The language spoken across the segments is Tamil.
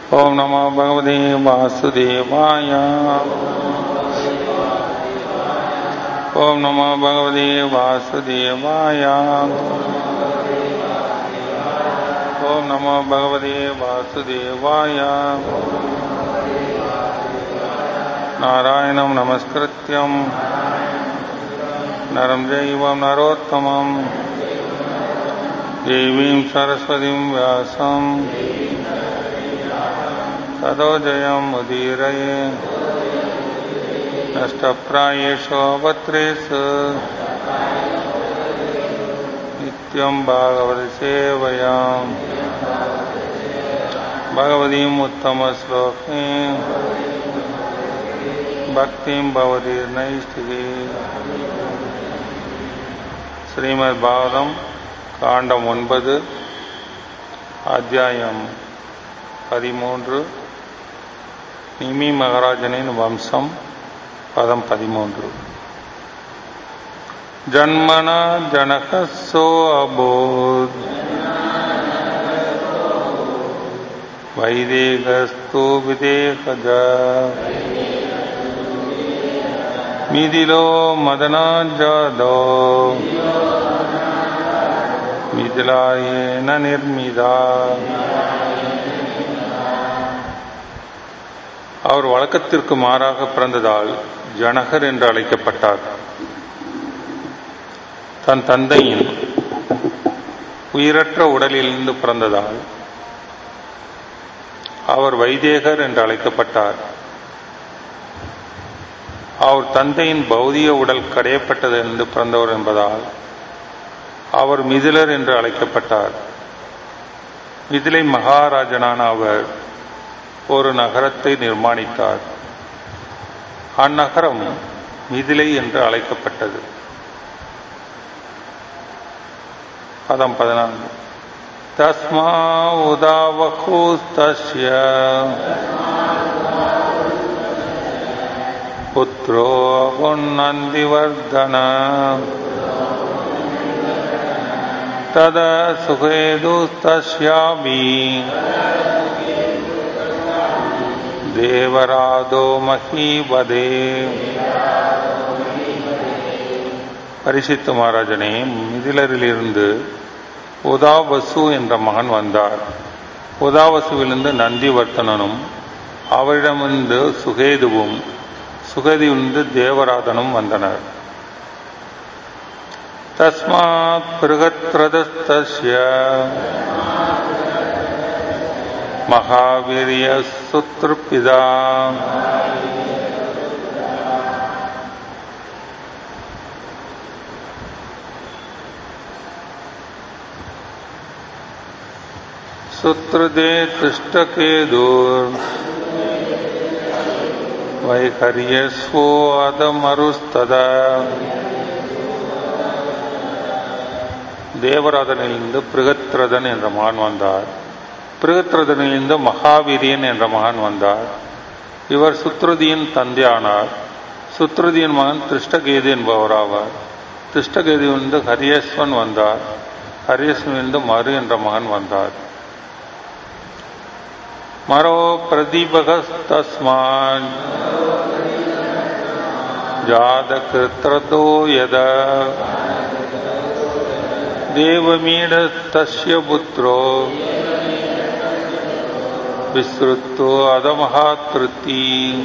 ॐ नमो भगवते वासुदेवाय ॐ नमो भगवते वासुदेवाय ॐ नमो भगवते वासुदेवाय नारायणं नमस्कृत्यं नरं चैव नरोत्तमं देवीं सरस्वतीं व्यासम् ततो जयमुदीरये नष्टप्रायेषु अवत्रेषु नित्यं भागवतसेवयाम् भगवतीम् उत्तमश्लोकीम् भक्तिं भवति नैष्ठिकी ஸ்ரீமத் பாரதம் காண்டம் ஒன்பது அத்தியாயம் பதிமூன்று நிமி மகாராஜனின் வம்சம் பதம் பதிமூன்று ஜன்மன ஜனகசோ அபோத் வைதேகஸ்து விதேகஜ மிதிலோ மதனாஜாதோ மிதிலாயேன நிர்மிதா அவர் வழக்கத்திற்கு மாறாக பிறந்ததால் ஜனகர் என்று அழைக்கப்பட்டார் தன் தந்தையின் உயிரற்ற உடலிலிருந்து பிறந்ததால் அவர் வைதேகர் என்று அழைக்கப்பட்டார் அவர் தந்தையின் பௌதிக உடல் கடையப்பட்டது என்று பிறந்தவர் என்பதால் அவர் மிதிலர் என்று அழைக்கப்பட்டார் மிதிலை மகாராஜனான அவர் ஒரு நகரத்தை நிர்மாணித்தார் அந்நகரம் மிதிலை என்று அழைக்கப்பட்டது பதம் பதினான்கு தஸ்மா உதாவகூஸ்தஸ்ய புத்ரோ நந்திவர்தன தத சுகேதுஸ்தஸ்யாபி தேவராதோ மஹீபதே பரிசித்து மகாராஜனே மிதிலரிலிருந்து உதாவசு என்ற மகன் வந்தார் உதாவசுவிலிருந்து நந்திவர்த்தனனும் அவரிடமிருந்து சுகேதுவும் சுகதியிலிருந்து தேவராதனும் வந்தனர் தஸ்மாத் பிருகத்ரதஸ்தஸ்ய மகாவீரிய சுத்ருபிதா சுத்ருதே திருஷ்டகேதூர் வைகரியஸ்வோ அதமருஸ்தத தேவராதனிலிருந்து பிருகத்ரதன் என்ற மகான் வந்தார் பிருகத்ரதனிலிருந்து மகாவீரியன் என்ற மகான் வந்தார் இவர் சுத்ருதியின் தந்தையானார் சுத்ருதியின் மகன் திருஷ்டகேது என்பவராவார் திருஷ்டகேதுவிலிருந்து ஹரியஸ்வன் வந்தார் ஹரியஸ்வனிலிருந்து மறு என்ற மகன் வந்தார் மரோ பிரதீபகஸ்தஸ்மான் ஜாதகிருத்ரதோ யத தேவமீடஸ்தஸ்ய புத்ரோ விஸ்ருத்தோ அதமஹாத்ருத்தி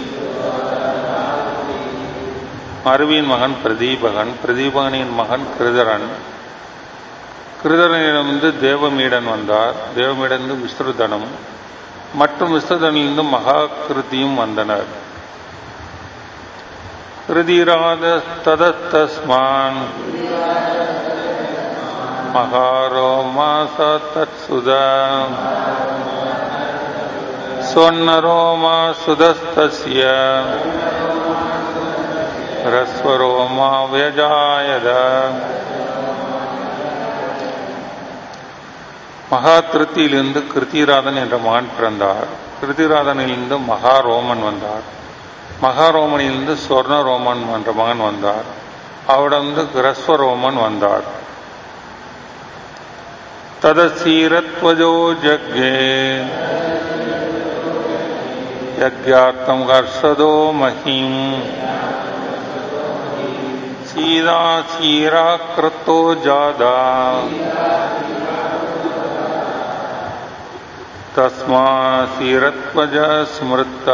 மருவின் மகன் பிரதீபகன் பிரதீபகனின் மகன் கிருதரன் கிருதரனிடமிருந்து தேவமீடன் வந்தார் தேவமீடந்து விஸ்ருதனும் மற்றும் விஸ்ருதனிலிருந்து மகா கிருதியும் வந்தனர் கிருதிராத ததஸ்மான் மகாரோமாச தத்சுதா ஸ்வர்ணரோமா சுதஸ்தஸ்ய ரஸ்வரோமா வியஜாயத மகா திருத்தியிலிருந்து கிருத்திராதன் என்ற மகன் பிறந்தார் கிருத்திராதனிலிருந்து மகாரோமன் வந்தார் மகாரோமனிலிருந்து ஸ்வர்ண ரோமன் என்ற மகன் வந்தார் அவரிடமிருந்து கிரஸ்வரோமன் வந்தார் ததசீரத்வஜோ ஜக்ஞே यज्ञार्थं हर्षदो महीं सीदा सीरा कृतो जादा तस्मा सीरत्वज स्मृता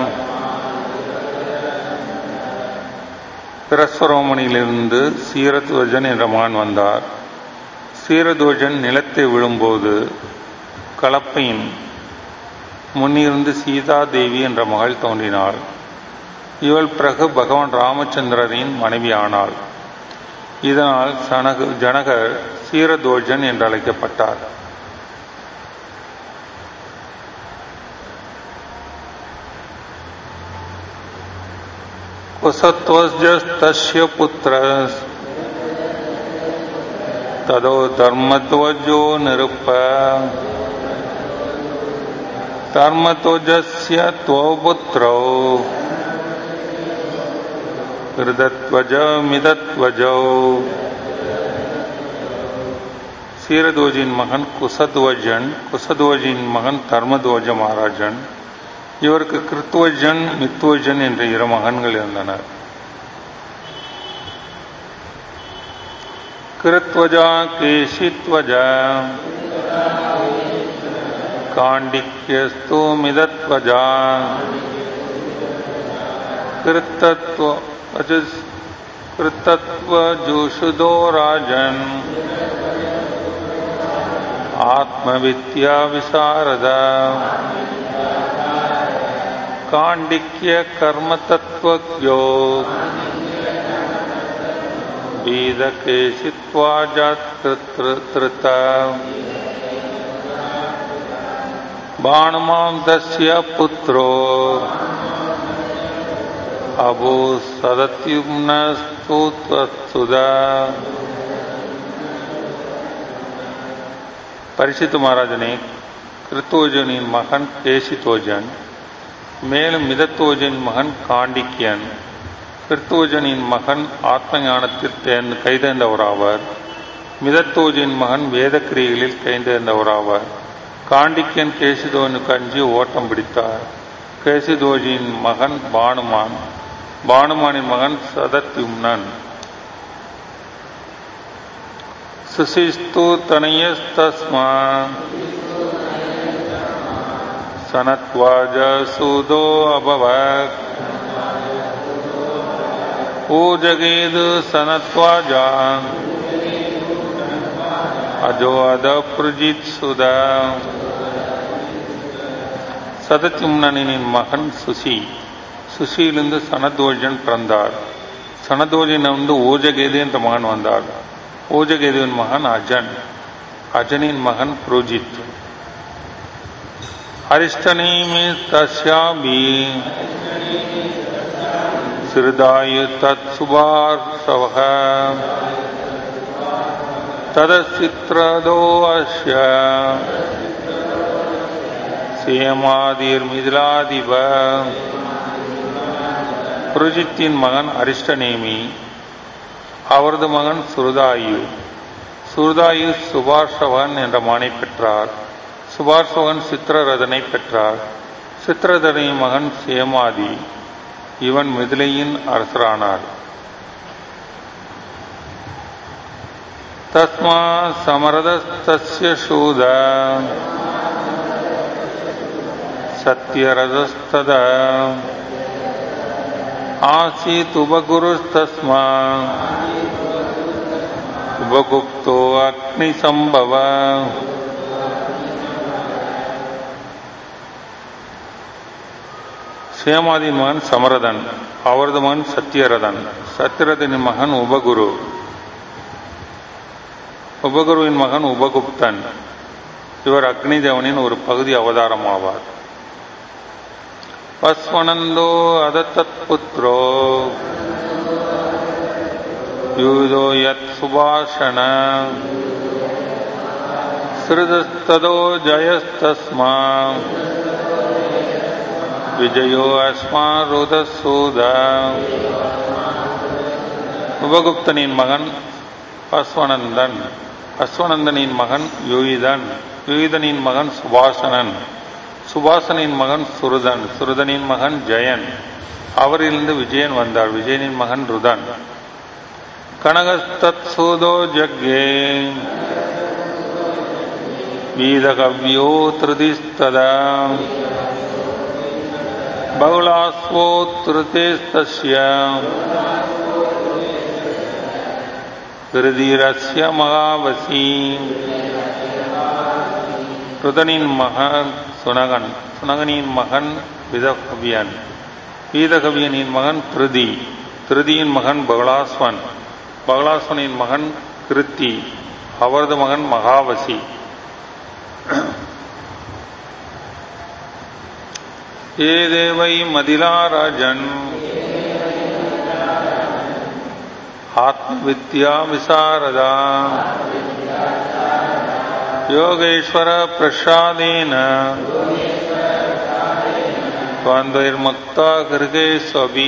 பிரஸ்வரோமணியிலிருந்து சீரத்வஜன் என்ற மகன் வந்தார் சீரத்வஜன் நிலத்தை விழும்போது கலப்பையின் முன்னிருந்து சீதா தேவி என்ற மகள் தோன்றினாள் இவள் பிறகு பகவான் ராமச்சந்திரரின் மனைவி ஆனாள் இதனால் சனகு ஜனகர் சீரதோஜன் என்று அழைக்கப்பட்டார் कुसत्वजस्तस्य पुत्रः तदो धर्मध्वजो निरुप धर्मध्वजस्य त्वौ पुत्रौ हृदध्वज मिदध्वजौ சீரதோஜின் மகன் குசத்வஜன் குசத்வஜின் மகன் தர்மத்வஜ மகாராஜன் இவருக்கு கிருத்வஜன் மித்வஜன் என்ற இரு மகன்கள் இருந்தனர் கிருத்வஜா கேசித்வஜா காண்டிக்யஸ்து மிதத்வஜா கிருத்தத்வ கிருத்தத்வஜுஷுதோ ராஜன் ஆத்மவித்யா விசாரதா काण्डिक्य कर्मतत्त्वज्ञो वेदकेशित्वाजात्कृता बाणमां तस्य पुत्रो अभो सदत्युम्नस्तु तत्सुदा பரிசித்து மகாராஜனே கிருத்தோஜனின் மகன் கேசித்தோஜன் மேலும் மிதத்தோஜனின் மகன் காண்டிக்கியன் கிருத்தோஜனின் மகன் ஆத்ம ஞானத்தில் தேர்ந்து கைதேர்ந்தவராவர் மிதத்தோஜின் மகன் வேதக்கிரியைகளில் கைதேர்ந்தவராவர் காண்டிக்கியன் கேசிதோனுக்கு அஞ்சி ஓட்டம் பிடித்தார் கேசிதோஜியின் மகன் பானுமான் பானுமானின் மகன் சதத்யும்னன் சுசிஸ்து தனயஸ்தஸ்மா सनत्वाजसूदो अभवत् पूजगेदु सनत्वाजा अजो अदप्रुजित् सुदा சதத்யும்னனின் மகன் சுசி சுசியிலிருந்து சனத்வோஜன் பிறந்தார் சனத்வோஜனிலிருந்து ஓஜகேது என்ற மகன் வந்தார் ஓஜகேதுவின் மகன் அஜன் அஜனின் மகன் புரோஜித் अरिष्टनीमि तस्याभि श्रदायु तत्सुभार्षवः तदचित्रदो अस्य சேமாதீர்மிதிலாதிப புருஜித்தின் மகன் அரிஷ்டநேமி அவரது மகன் சுருதாயு சுருதாயு சுபாஷவன் என்ற மகனை பெற்றார் சுபார்சவன் சித்திரரதனை பெற்றார் சித்திரரதனின் மகன் சேமாதி இவன் மிதிலையின் அரசரானார் தஸ்மா சமரதஸ்தஸ்ய சூத சத்யரதஸ்தத ஆசீத் உபகுருஸ்தஸ்மா உபகுப்தோ அக்னிசம்பவ சேமாதியின் மகன் சமரதன் அவரது மகன் சத்தியரதன் சத்தியரதனின் மகன் உபகுரு உபகுருவின் மகன் உபகுப்தன் இவர் அக்னி தேவனின் ஒரு பகுதி அவதாரம் ஆவார் பஸ்வனந்தோ அதத்தத் புத்ரோ யூதோ யத் சுபாஷண ஸ்ருதஸ்ததோ ஜயஸ்தஸ்மா விஜயோ அஸ்மாருதசூத உபகுப்தனின் மகன் அஸ்வனந்தன் அஸ்வனந்தனின் மகன் யுயிதன் யுயிதனின் மகன் சுபாசனன் சுபாசனின் மகன் சுருதன் சுருதனின் மகன் ஜெயன் அவரிலிருந்து விஜயன் வந்தார் விஜயனின் மகன் ருதன் கனகஸ்தத் சூதோ ஜக்யே வீதகவ்யோ திருதிஸ்ததா பகுலாஸ்வோ திருதேஸ்தஸ்ய விருதீரஸ்ய மகாவசி ருதனின் மகன் சுனகன் சுனகனின் மகன் விதகவியன் வீதகவியனின் மகன் திருதி திருதியின் மகன் பகலாஸ்வன் பகலாஸ்வனின் மகன் கிருத்தி அவரது மகன் மகாவசி ஏ தேவை மதிலாராஜன் ஆத்மவித்யா விசாரதா योगेश्वर प्रसादेन द्वन्द्वैर्मुक्ता கிருகே ஸ்வபி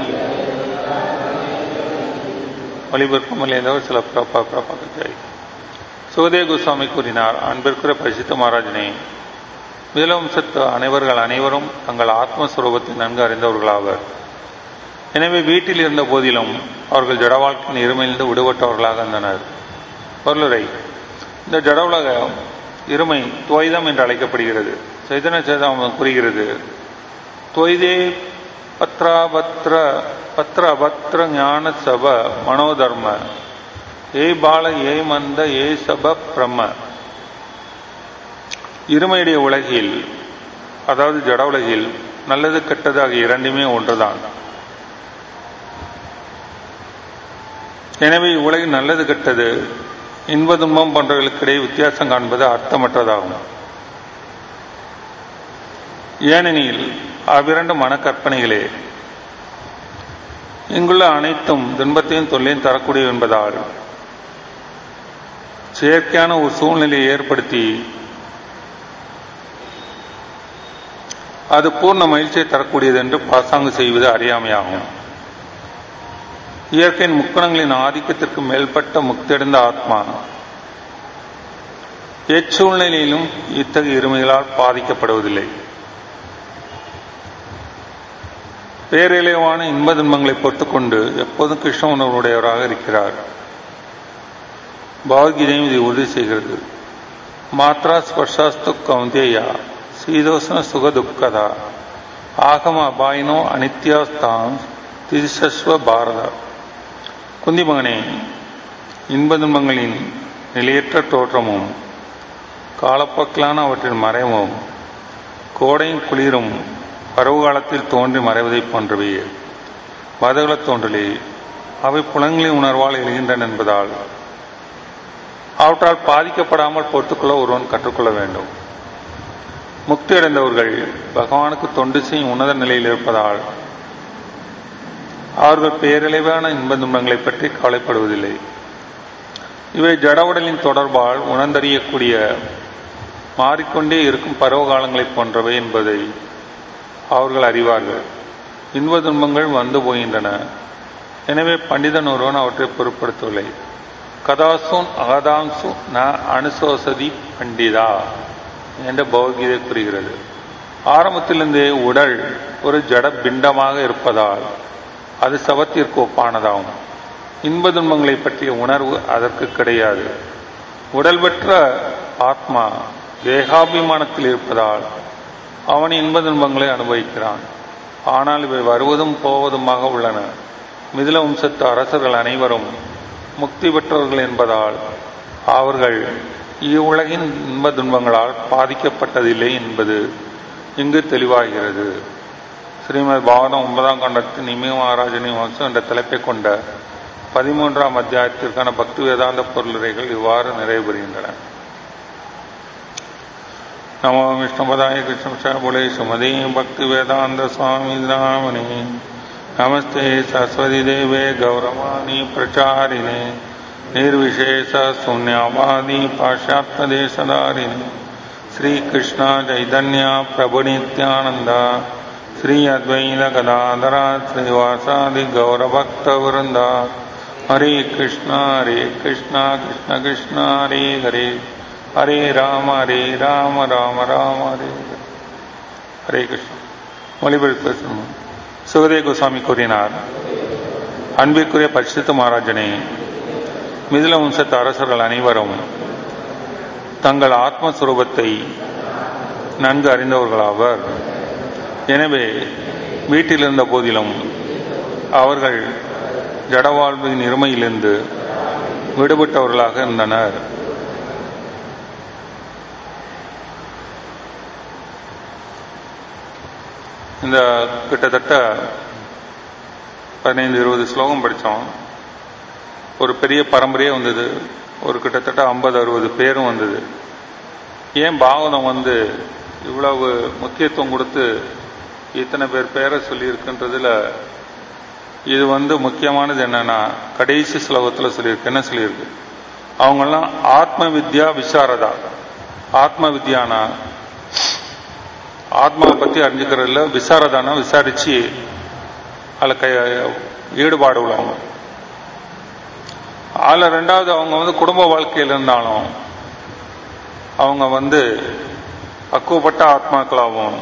ஒளிபெருக்கமில் இருந்தவர் சில பிரபா பிரபா ஜெய் சுகதே கோஸ்வாமி கூறினார் அன்பிற்குற பரிசுத்த மகாராஜனே முதலவம்சத்து அனைவர்கள் அனைவரும் தங்கள் ஆத்மஸ்வரூபத்தை நன்கு அறிந்தவர்களாவர் எனவே வீட்டில் இருந்த போதிலும் அவர்கள் ஜட வாழ்க்கையின் இருமையிலிருந்து விடுபட்டவர்களாக இருந்தனர் பொருளுரை இந்த ஜட உலக இருமை துவைதம் என்று அழைக்கப்படுகிறது சைதன்ய சேதம் கூறுகிறது துவைதே பத்ராபத்ர பத்ர அபத்ர ஞான சப மனோதர்ம ஏ பால ஏ மந்த ஏ சப பிரம்ம இருமையுடைய உலகில் அதாவது ஜட உலகில் நல்லது கெட்டது ஆகிய இரண்டுமே ஒன்றுதான் எனவே இவ்வுலகில் நல்லது கெட்டது இன்ப துன்பம் போன்றவர்களுக்கிடையே வித்தியாசம் காண்பது அர்த்தமற்றதாகும் ஏனெனில் அவ்விரண்டு மனக்கற்பனைகளே இங்குள்ள அனைத்தும் துன்பத்தையும் தொல்லையும் தரக்கூடிய என்பதால் செயற்கையான ஒரு சூழ்நிலையை ஏற்படுத்தி அது பூர்ண மகிழ்ச்சியை தரக்கூடியது என்று பாசாங்கு செய்வது அறியாமையாகும் இயற்கையின் முக்கணங்களின் ஆதிக்கத்திற்கு மேல்பட்ட முக்தியடைந்த ஆத்மா எச்சூழ்நிலையிலும் இத்தகைய இருமைகளால் பாதிக்கப்படுவதில்லை பேரிலைவான இன்ப துன்பங்களை பொறுத்துக்கொண்டு எப்போதும் கிருஷ்ண உணர்வுடையவராக இருக்கிறார் பகவத்கீதையும் இதை உறுதி செய்கிறது மாத்ரா ஸ்பர்ஷாஸ்து கௌந்தேயா சீதோஷ்ண சுக துக்கதா ஆகம அபாயினோ அனித்யாஸ்தாம் திரிசஸ்வ பாரதா குந்தி மகனே இன்ப துன்பங்களின் நிலையற்ற தோற்றமும் காலப்போக்கிலான அவற்றின் மறைவும் கோடையும் குளிரும் பருவ காலத்தில் தோன்றி மறைவதைப் போன்றவையே மதகுல தோன்றலே அவை புலங்களின் உணர்வால் எழுகின்றன என்பதால் அவற்றால் பாதிக்கப்படாமல் பொறுத்துக்கொள்ள ஒருவன் கற்றுக்கொள்ள வேண்டும் முக்தி அடைந்தவர்கள் பகவானுக்கு தொண்டு செய்யும் உன்னத நிலையில் இருப்பதால் அவர்கள் பேரழிவான இன்ப துன்பங்களை பற்றி கவலைப்படுவதில்லை இவை ஜட உடலின் தொடர்பால் உணர்ந்தறியக்கூடிய மாறிக்கொண்டே இருக்கும் பருவ காலங்களைப் போன்றவை என்பதை அவர்கள் அறிவார்கள் இன்ப துன்பங்கள் வந்து போகின்றன எனவே பண்டிதன் ஒருவன் அவற்றை பொருட்படுத்தவில்லை கதாசூன் அகதாம்சு ந அனுசோசதி பண்டிதா என்று பகவத்கீதை கூறுகிறது ஆரம்பத்திலிருந்தே உடல் ஒரு ஜட பிண்டமாக இருப்பதால் அது சவத்திற்கு ஒப்பானதாகும் இன்ப துன்பங்களை பற்றிய உணர்வு அதற்கு கிடையாது உடல் பெற்ற ஆத்மா தேகாபிமானத்தில் இருப்பதால் அவன் இன்ப துன்பங்களை அனுபவிக்கிறான் ஆனால் இவை வருவதும் போவதுமாக உள்ளன மிதில வம்சத்து அரசர்கள் அனைவரும் முக்தி பெற்றவர்கள் என்பதால் அவர்கள் இவ்வுலகின் இன்ப துன்பங்களால் பாதிக்கப்பட்டதில்லை என்பது இங்கு தெளிவாகிறது ஸ்ரீமத் பாகவதம் ஒன்பதாம் கண்டத்தின் நிமிய மகாராஜனின் வம்சம் என்ற தலைப்பை கொண்ட பதிமூன்றாம் அத்தியாயத்திற்கான பக்தி வேதாந்த பொருளுரைகள் இவ்வாறு நிறைவு பெறுகின்றன நமோ விஷ்ணுபதாய கிருஷ்ணபுலே சுமதே பக்தி வேதாந்த சுவாமி நாமனே நமஸ்தே சரஸ்வதி தேவே கௌரவாணி பிரச்சாரிணே निर्विशेष शून्यवादी पाश्चात्य देशधारिणी श्री कृष्ण चैतन्य प्रभु नित्यानंद श्री अद्वैत गदाधर श्रीवासादि गौरभक्त वृंद हरे कृष्ण हरे कृष्ण कृष्ण कृष्ण हरे हरे हरे राम हरे राम राम राम हरे हरे ஹரே கிருஷ்ணா மொழிபெயர்ப்பு பேசணும் சுகதே கோஸ்வாமி கூறினார் அன்பிற்குரிய பரிசுத்த மகாராஜனே மிதில வம்சத்து அரசர்கள் அனைவரும் தங்கள் ஆத்மஸ்வரூபத்தை நன்கு அறிந்தவர்களாவர் எனவே வீட்டில் இருந்த போதிலும் அவர்கள் ஜடவாழ்வின் இருமையிலிருந்து விடுபட்டவர்களாக இருந்தனர் இந்த கிட்டத்தட்ட பதினைந்து இருபது ஸ்லோகம் படித்தோம் ஒரு பெரிய பரம்பரையே வந்தது ஒரு கிட்டத்தட்ட ஐம்பது அறுபது பேரும் வந்தது ஏன் பாகவதம் வந்து இவ்வளவு முக்கியத்துவம் கொடுத்து இத்தனை பேர் பேரை சொல்லியிருக்குன்றதுல இது வந்து முக்கியமானது என்னன்னா கடைசி ஸ்லோகத்தில் சொல்லியிருக்கு என்ன சொல்லியிருக்கு அவங்கெல்லாம் ஆத்ம வித்யா விசாரதா ஆத்ம வித்யானா ஆத்மாவை பத்தி அறிஞ்சுக்கிறதுல விசாரதானா விசாரிச்சு அதில் கை ஈடுபாடு உள்ளவங்க அதில் ரெண்டாவது அவங்க வந்து குடும்ப வாழ்க்கையில் இருந்தாலும் அவங்க வந்து பக்குவப்பட்ட ஆத்மாக்களாகவும்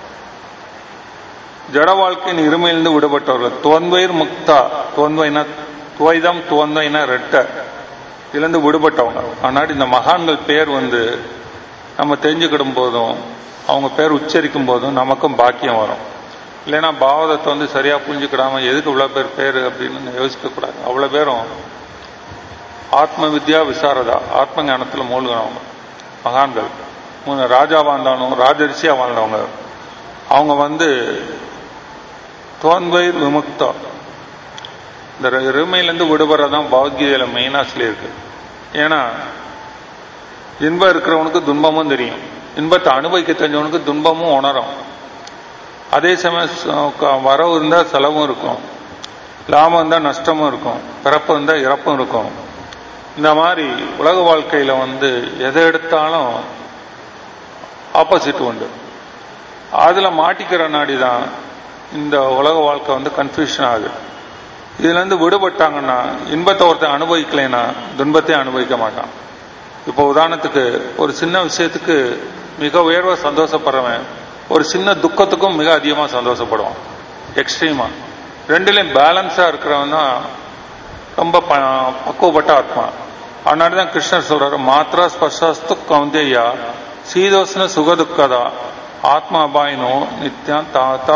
ஜட வாழ்க்கையின் இருமையிலிருந்து விடுபட்டவர்கள் துவந்தைர் முக்தா துவந்தைனா துவைதம் துவந்தைனா ரெட்ட இதுலேருந்து விடுபட்டவங்க ஆனால் இந்த மகான்கள் பேர் வந்து நம்ம தெரிஞ்சுக்கிடும் போதும் அவங்க பேர் உச்சரிக்கும் போதும் நமக்கும் பாக்கியம் வரும் இல்லைன்னா பாவதத்தை வந்து சரியா புரிஞ்சுக்கிடாம எதுக்கு இவ்வளவு பேர் பேர் அப்படின்னு யோசிக்க கூடாது அவ்வளவு பேரும் ஆத்ம வித்யா விசாரதா ஆத்ம ஞானத்துல மூழ்கினவங்க மகான்கள் மூணு ராஜாவா இருந்தாலும் ராஜரிசியா வாழ்ந்தவங்க அவங்க வந்து தோன்வயிர் விமுக்தா இந்த இருமையிலேருந்து விடுபடுறதான் பகவத்கீதையில மெயினா சொல்லியிருக்கு ஏன்னா இன்பம் இருக்கிறவனுக்கு துன்பமும் தெரியும் இன்பத்தை அனுபவிக்க தெரிஞ்சவனுக்கு துன்பமும் உணரும் அதே சமயம் வரவு இருந்தால் செலவும் இருக்கும் லாபம் இருந்தால் நஷ்டமும் இருக்கும் பிறப்பு இருந்தால் இறப்பும் இருக்கும் இந்த மாதிரி உலக வாழ்க்கையில் வந்து எதை எடுத்தாலும் ஆப்போசிட் உண்டு அதில் மாட்டிக்கிற நாடி தான் இந்த உலக வாழ்க்கை வந்து கன்ஃபியூஷன் ஆகுது இதுலேருந்து விடுபட்டாங்கன்னா இன்பத்தை ஒருத்தன் அனுபவிக்கலைன்னா துன்பத்தை அனுபவிக்க மாட்டான் இப்போ உதாரணத்துக்கு ஒரு சின்ன விஷயத்துக்கு மிக உயர்வா சந்தோஷப்படுறவன் ஒரு சின்ன துக்கத்துக்கும் மிக அதிகமாக சந்தோஷப்படுவான் எக்ஸ்ட்ரீமா ரெண்டுலையும் பேலன்ஸா இருக்கிறவன் தான் ரொம்ப பக்குவப்பட்ட ஆத்மா அதனால தான் கிருஷ்ணர் சொல்றாரு மாத்ரா ஸ்பர்ஷஸ்து கவுந்தேயா சீதோஷ்ண சுகதுக்கதா ஆத்மா அபாயினோ நித்யான் தாத்தா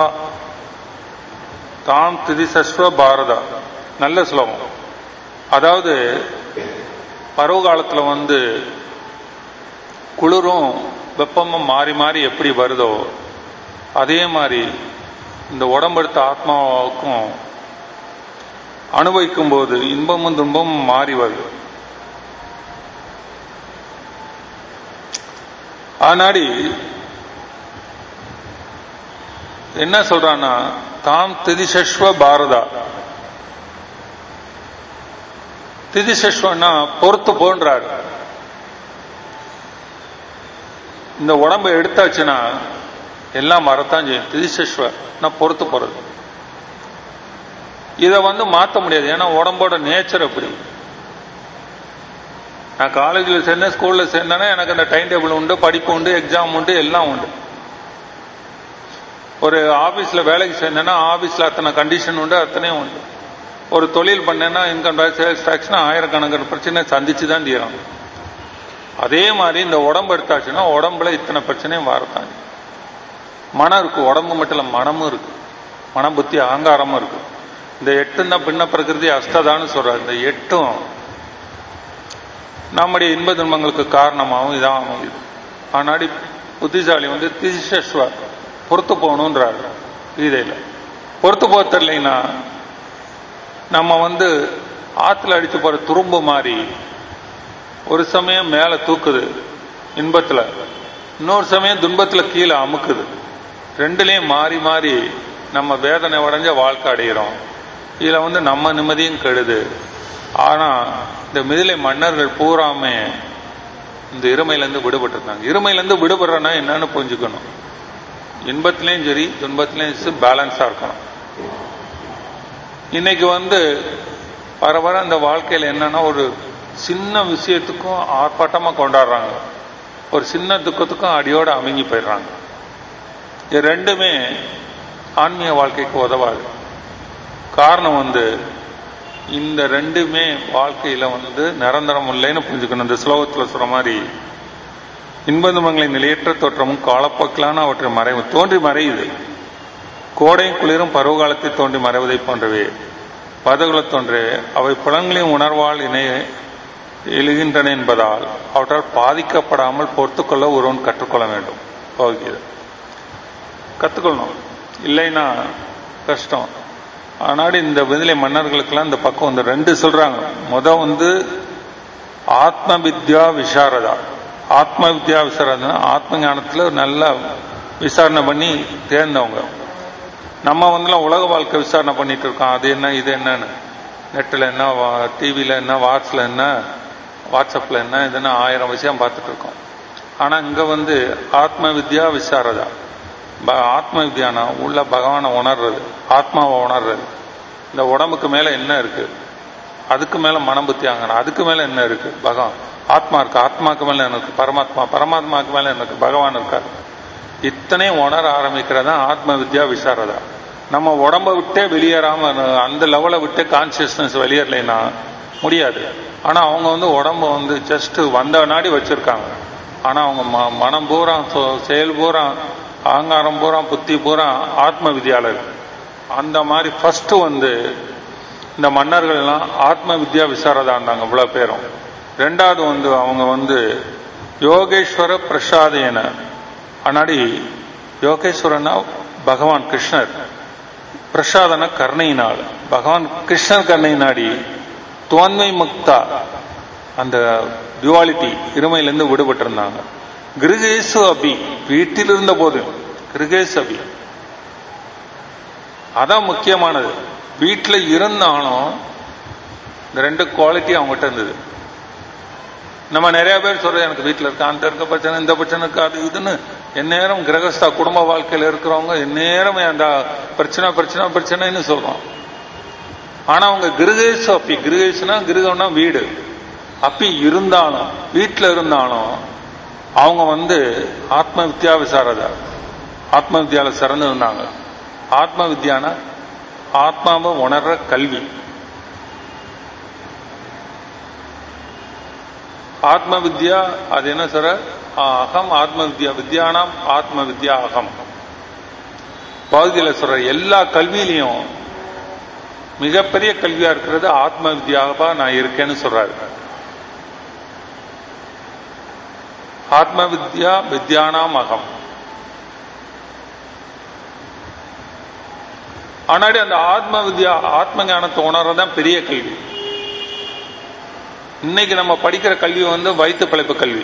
தாம் திதிசஸ்வ பாரதா நல்ல ஸ்லோகம் அதாவது பருவ காலத்துல வந்து குளிரும் வெப்பமும் மாறி மாறி எப்படி வருதோ அதே மாதிரி இந்த உடம்பெடுத்த ஆத்மாவுக்கும் அனுபவிக்கும் போது இன்பமும் துன்பமும் மாறி வருது ஆனாடி என்ன சொல்றான்னா தாம் திதிசஸ்வ பாரதா திதிசஸ்வன்னா பொறுத்து போன்றாரு இந்த உடம்பை எடுத்தாச்சுன்னா எல்லாம் மறத்தான் செய்யும் திதிசஸ்வ நான் பொறுத்து போறது இதை வந்து மாற்ற முடியாது ஏன்னா உடம்போட நேச்சர் அப்படி நான் காலேஜில் சேர்ந்தேன் ஸ்கூலில் சேர்ந்தேன்னா எனக்கு அந்த டைம் டேபிள் உண்டு படிப்பு உண்டு எக்ஸாம் உண்டு எல்லாம் உண்டு ஒரு ஆஃபீஸில் வேலைக்கு சேர்ந்தேன்னா ஆஃபீஸில் அத்தனை கண்டிஷன் உண்டு அத்தனையும் உண்டு ஒரு தொழில் பண்ணேன்னா இன்கம் டேக்ஸ் சேல்ஸ் டேக்ஸ்னா ஆயிரக்கணக்கான பிரச்சனை சந்திச்சு தான் தீரும் அதே மாதிரி இந்த உடம்பு எடுத்தாச்சுன்னா உடம்புல இத்தனை பிரச்சனையும் வரத்தாங்க மனம் இருக்கு உடம்பு மட்டும் இல்லை மனமும் இருக்கு மனம் புத்தி அகங்காரமும் இருக்கு இந்த எட்டும் தான் பின்ன பிரகிருதி அஷ்டதான்னு சொல்றாரு இந்த எட்டும் நம்முடைய இன்ப துன்பங்களுக்கு காரணமாகவும் இதான் அமையுது ஆனாடி புத்திசாலி வந்து திசஸ்வ பொறுத்து போகணுன்றாரு கீதையில பொறுத்து போக தெரியலைன்னா நம்ம வந்து ஆத்துல அடிச்சு போற துரும்பு மாதிரி ஒரு சமயம் மேல தூக்குது இன்பத்துல இன்னொரு சமயம் துன்பத்துல கீழே அமுக்குது ரெண்டுலயும் மாறி மாறி நம்ம வேதனை உடஞ்ச வாழ்க்கை அடைகிறோம் இதுல வந்து நம்ம நிம்மதியும் கெடுது ஆனா இந்த மிதிலை மன்னர்கள் பூராமே இந்த இருமையிலேருந்து விடுபட்டிருந்தாங்க இருமையிலேருந்து விடுபடுறனா என்னன்னு புரிஞ்சுக்கணும் இன்பத்திலையும் சரி துன்பத்திலையும் பேலன்ஸா இருக்கணும் இன்னைக்கு வந்து வர வர அந்த வாழ்க்கையில் என்னன்னா ஒரு சின்ன விஷயத்துக்கும் ஆர்ப்பாட்டமா கொண்டாடுறாங்க ஒரு சின்ன துக்கத்துக்கும் அடியோட அமைங்கி போயிடுறாங்க இது ரெண்டுமே ஆன்மீக வாழ்க்கைக்கு உதவாது காரணம் வந்து இந்த ரெண்டுமே வாழ்க்கையில வந்து நிரந்தரம் இல்லைன்னு புரிஞ்சுக்கணும் இந்த ஸ்லோகத்துல சொல்ற மாதிரி இன்பதுமங்களை நிலையற்ற தோற்றமும் காலப்போக்கிலான அவற்றை மறைவு தோன்றி மறையுது கோடையும் குளிரும் பருவகாலத்தில் தோன்றி மறைவதை போன்றவே பதகுல தோன்றே அவை புலன்களின் உணர்வால் இணைய எழுகின்றன என்பதால் அவற்றால் பாதிக்கப்படாமல் பொறுத்துக்கொள்ள ஒருவன் கற்றுக்கொள்ள வேண்டும் பகவத்கீதை கற்றுக்கொள்ளணும் இல்லைன்னா கஷ்டம் ஆனால் இந்த விதிலை மன்னர்களுக்கெல்லாம் இந்த பக்கம் வந்து ரெண்டு சொல்றாங்க முத வந்து ஆத்ம வித்யா விசாரதா ஆத்ம வித்யா விசாரதா ஆத்ம ஞானத்துல நல்லா விசாரணை பண்ணி தேர்ந்தவங்க நம்ம வந்துலாம் உலக வாழ்க்கை விசாரணை பண்ணிட்டு இருக்கோம் அது என்ன இது என்னன்னு நெட்டில் என்ன டிவியில் என்ன வாட்ஸில் என்ன வாட்ஸ்அப்பில் என்ன இதுன்னு ஆயிரம் விஷயம் பார்த்துட்டு இருக்கோம் ஆனால் இங்கே வந்து ஆத்ம வித்யா விசாரதா ப- ஆத்ம வித்யானா உள்ள பகவானை உணர்றது ஆத்மாவை உணர்றது இந்த உடம்புக்கு மேல என்ன இருக்கு அதுக்கு மேல மனம் புத்தி ஆங்கணும் அதுக்கு மேல என்ன இருக்கு பகவான் ஆத்மா இருக்கு ஆத்மாக்கு மேல என்ன இருக்கு பரமாத்மா பரமாத்மாக்கு மேல என்ன இருக்கு பகவான் இருக்காரு இத்தனையும் உணர ஆரம்பிக்கிறதா ஆத்ம வித்யா விசாரதா நம்ம உடம்ப விட்டே வெளியேறாம அந்த லெவலை விட்டு கான்சியஸ்னஸ் வெளியேறலைன்னா முடியாது ஆனா அவங்க வந்து உடம்ப வந்து ஜஸ்ட் வந்த நாடி வச்சிருக்காங்க ஆனா அவங்க ம- மனம் பூரா சொ- செயல் பூரா அகங்காரம் பூரா புத்தி பூரா ஆத்ம வித்யால இருக்கு அந்த மாதிரி ஃபர்ஸ்ட் வந்து இந்த மன்னர்கள் எல்லாம் ஆத்ம வித்யா விசாரதா இருந்தாங்க இவ்வளவு பேரும் ரெண்டாவது வந்து அவங்க வந்து யோகேஸ்வர பிரசாதேன அன்னாடி யோகேஸ்வரனா பகவான் கிருஷ்ணர் பிரசாதன கருணையினால் பகவான் கிருஷ்ணர் கருணை நாடி துவன்மை முக்தா அந்த டியூவாலிட்டி இருமையிலிருந்து விடுபட்டிருந்தாங்க கிருகேசு அபி வீட்டில் இருந்த போது கிருகேசு அபி அதான் முக்கியமானது வீட்டில் இருந்தாலும் இந்த ரெண்டு குவாலிட்டி அவங்ககிட்ட இருந்தது நம்ம நிறைய பேர் சொல்றது எனக்கு வீட்டில் இருக்க அந்த இருக்க பிரச்சனை இந்த பிரச்சனை இருக்கு அது இதுன்னு எந்நேரம் கிரகஸ்தா குடும்ப வாழ்க்கையில் இருக்கிறவங்க எந்நேரம் அந்த பிரச்சனை பிரச்சனை பிரச்சனைன்னு சொல்றோம் ஆனா அவங்க கிருகேசு அப்பி கிருகேசுனா கிருகம்னா வீடு அப்பி இருந்தாலும் வீட்டில் இருந்தாலும் அவங்க வந்து ஆத்ம வித்யா விசாரதா ஆத்ம வித்யால சிறந்து இருந்தாங்க ஆத்ம வித்யானா ஆத்மாவை உணர்ற கல்வி ஆத்ம வித்யா அது என்ன சொல்ற அகம் ஆத்ம வித்யா வித்யானாம் ஆத்ம வித்யா அகம் பகுதியில சொல்ற எல்லா கல்வியிலையும் மிகப்பெரிய கல்வியா இருக்கிறது ஆத்ம வித்யாவா நான் இருக்கேன்னு சொல்றாரு ஆத்ம வித்யா வித்யானாம் அகம் ஆனாடி அந்த ஆத்ம வித்யா ஆத்ம ஞானத்தை உணர்றதுதான் பெரிய கல்வி இன்னைக்கு நம்ம படிக்கிற கல்வி வந்து வயிற்று பிழைப்பு கல்வி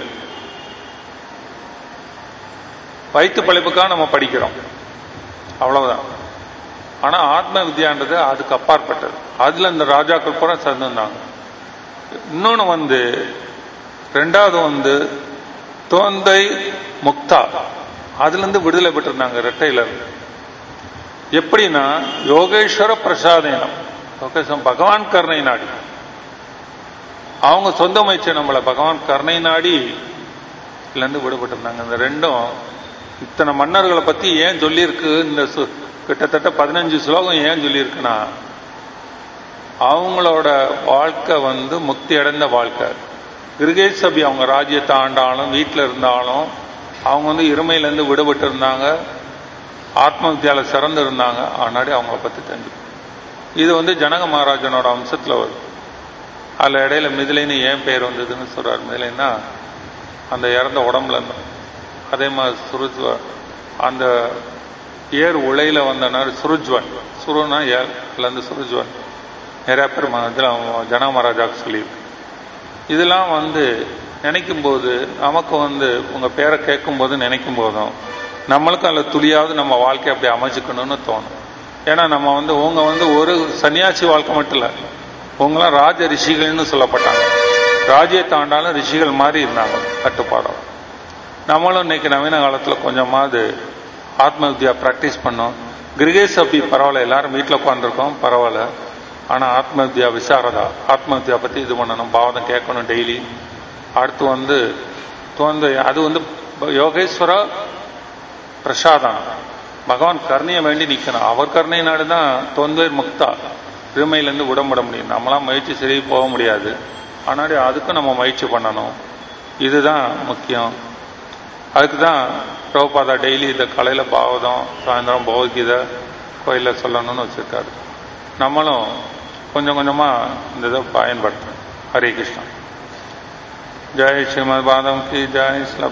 வயிற்று பிழைப்புக்காக நம்ம படிக்கிறோம் அவ்வளவுதான் ஆனா ஆத்ம வித்யான்றது அதுக்கு அப்பாற்பட்டது அதுல இந்த ராஜாக்கள் பூரா சேர்ந்திருந்தாங்க இன்னொன்னு வந்து ரெண்டாவது வந்து தோந்தை முக்தா அதுல இருந்து விடுதலை பெற்றிருந்தாங்க ரெட்டையில இருந்து எப்படின்னா யோகேஸ்வர பிரசாதேனம் யோகேஸ்வரம் பகவான் கருணை நாடி அவங்க சொந்த முயற்சி நம்மள பகவான் கருணை நாடி இருந்து விடுபட்டிருந்தாங்க இந்த ரெண்டும் இத்தனை மன்னர்களை பத்தி ஏன் சொல்லியிருக்கு இந்த சு- கிட்டத்தட்ட பதினஞ்சு ஸ்லோகம் ஏன் சொல்லியிருக்குன்னா அவங்களோட வாழ்க்கை வந்து முக்தி அடைந்த வாழ்க்கை கிருகேஷ் சபி அவங்க ராஜ்யத்தை ஆண்டாலும் வீட்டில் இருந்தாலும் அவங்க வந்து இருமையிலேருந்து விடுபட்டு இருந்தாங்க ஆத்ம வித்யால சிறந்து இருந்தாங்க ஆனாடி அவங்கள பத்தி தெரிஞ்சு இது வந்து ஜனக மகாராஜனோட அம்சத்துல வருது அதுல இடையில மிதிலைன்னு ஏன் பேர் வந்ததுன்னு சொல்றாரு மிதிலைன்னா அந்த இறந்த உடம்புல இருந்து அதே மாதிரி சுருஜ்வ அந்த ஏர் உலையில வந்தனர் சுருஜ்வன் சுருனா ஏர்ல இருந்து சுருஜ்வன் நிறைய பேர் ம- இதுல ஜனக மகாராஜாவுக்கு சொல்லியிருக்கு இதெல்லாம் வந்து நினைக்கும் போது நமக்கு வந்து உங்க பேரை கேட்கும் போது நினைக்கும் போதும் நம்மளுக்கும் அதில் துளியாவது நம்ம வாழ்க்கையை அப்படி அமைச்சுக்கணும்னு தோணும் ஏன்னா நம்ம வந்து உங்க வந்து ஒரு சன்னியாசி வாழ்க்கை மட்டும் இல்லை உங்களாம் ராஜ ரிஷிகள்னு சொல்லப்பட்டாங்க ராஜ்யத்தை ஆண்டாலும் ரிஷிகள் மாதிரி இருந்தாங்க கட்டுப்பாடம் நம்மளும் இன்னைக்கு நவீன காலத்துல கொஞ்சமாவது ஆத்ம வித்யா பிராக்டிஸ் பண்ணோம் கிரிகேஷ் அப்படி பரவாயில்ல எல்லாரும் வீட்டில் உட்காந்துருக்கோம் பரவாயில்ல ஆனா ஆத்ம வித்யா விசாரதா ஆத்ம வித்யா பத்தி இது பண்ணணும் பாவதம் கேட்கணும் டெய்லி அடுத்து வந்து தோந்து அது வந்து யோகேஸ்வர பிரசாதம் பகவான் கருணையை வேண்டி நிற்கணும் அவர் கருணை நாடு தான் தொந்தேர் முக்தா பெருமையிலேருந்து விடம்பட முடியும் நம்மளாம் முயற்சி சரி போக முடியாது ஆனால் அதுக்கும் நம்ம முயற்சி பண்ணணும் இதுதான் முக்கியம் அதுக்கு தான் பிரபுபாதா டெய்லி இதை காலையில் பாவதம் சாயந்தரம் பகவத்கீதை கோயிலில் சொல்லணும்னு வச்சுருக்காரு நம்மளும் கொஞ்சம் கொஞ்சமாக இந்த இதை பயன்படுத்தணும் ஹரே கிருஷ்ணா ஜெய் ஸ்ரீமத் பாதம் கி ஜெய் ஸ்ல